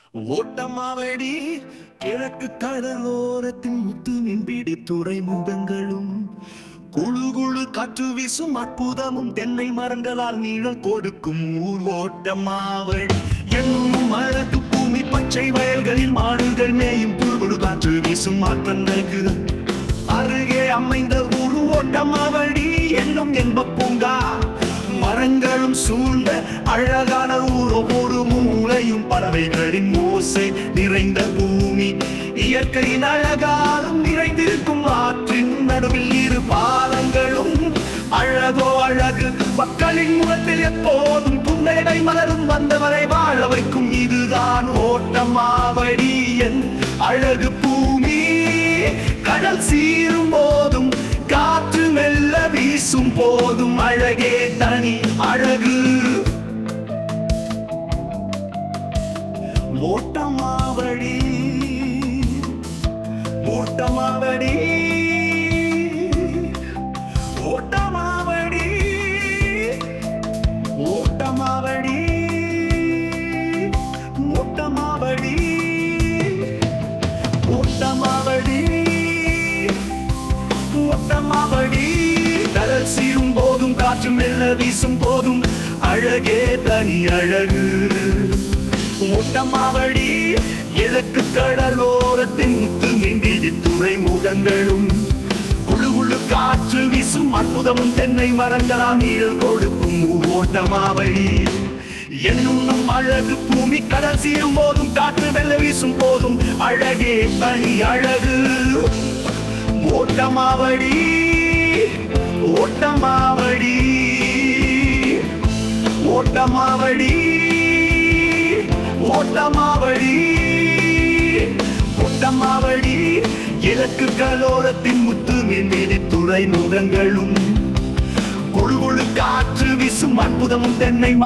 ஓட்டமாவடி கிழக்கு கடலோரத்தின் முத்து மின்பிடி துறைமுகங்களும் குழு குழு காற்று வீசும் அற்புதமும் தென்னை மரங்களால் நீழல் கொடுக்கும் ஊர் ஓட்டமாவடி என்னும் அழகு பூமி பச்சை வயல்களில் மாடுகள் மேயும் குழு காற்று வீசும் மாற்றங்களுக்கு அருகே அமைந்த ஊர் ஓட்டமாவடி என்னும் என்ப பூங்கா மரங்களும் சூழ்ந்த அழகான ஊர் ஒவ்வொரு மூலையும் பறவைகளின் ஓசை நிறைந்த பூமி இயற்கையின் அழகாலும் நிறைந்திருக்கும் ஆற்றின் நடுவில் இரு பாலங்களும் அழகோ அழகு மக்களின் முகத்தில் எப்போதும் புன்னகை மலரும் வந்தவரை வாழ வைக்கும் இதுதான் ஓட்டமாவடி என் அழகு பூமி கடல் சீரும் போதும் காற்று மெல்ல வீசும் போதும் அழகே தனி அழகு ஓட்டமாவடி ஓட்டமாவடி ஓட்டமாவடி ஓட்டமாவடி ஓட்டமாவடி ஓட்டமாவடி ஓட்டமாவடி கடல் சீரும் போதும் காற்று மெல்ல வீசும் போதும் அழகே தனி அழகு ஓட்டமாவடி இலக்கு கடலோரத்தின் முத்து மின்பிடி துறைமுகங்களும் குழு குழு காற்று வீசும் அற்புதமும் தென்னை மரங்களாம் நீழல் கொடுக்கும் ஓட்டமாவடி என்னும் நம் அழகு பூமி கடல் சீரும் போதும் காற்று வெள்ள வீசும் போதும் அழகே தனி அழகு ஓட்டமாவடி ஓட்டமாவடி ஓட்டமாவடி ஓட்டமாவடி ஓட்டமாவடி இலக்கு கலோரத்தின் முத்து மின்மிடி துறைமுகங்களும் கொழு கொழு காற்று வீசும் அற்புதமும் தென்னை ம-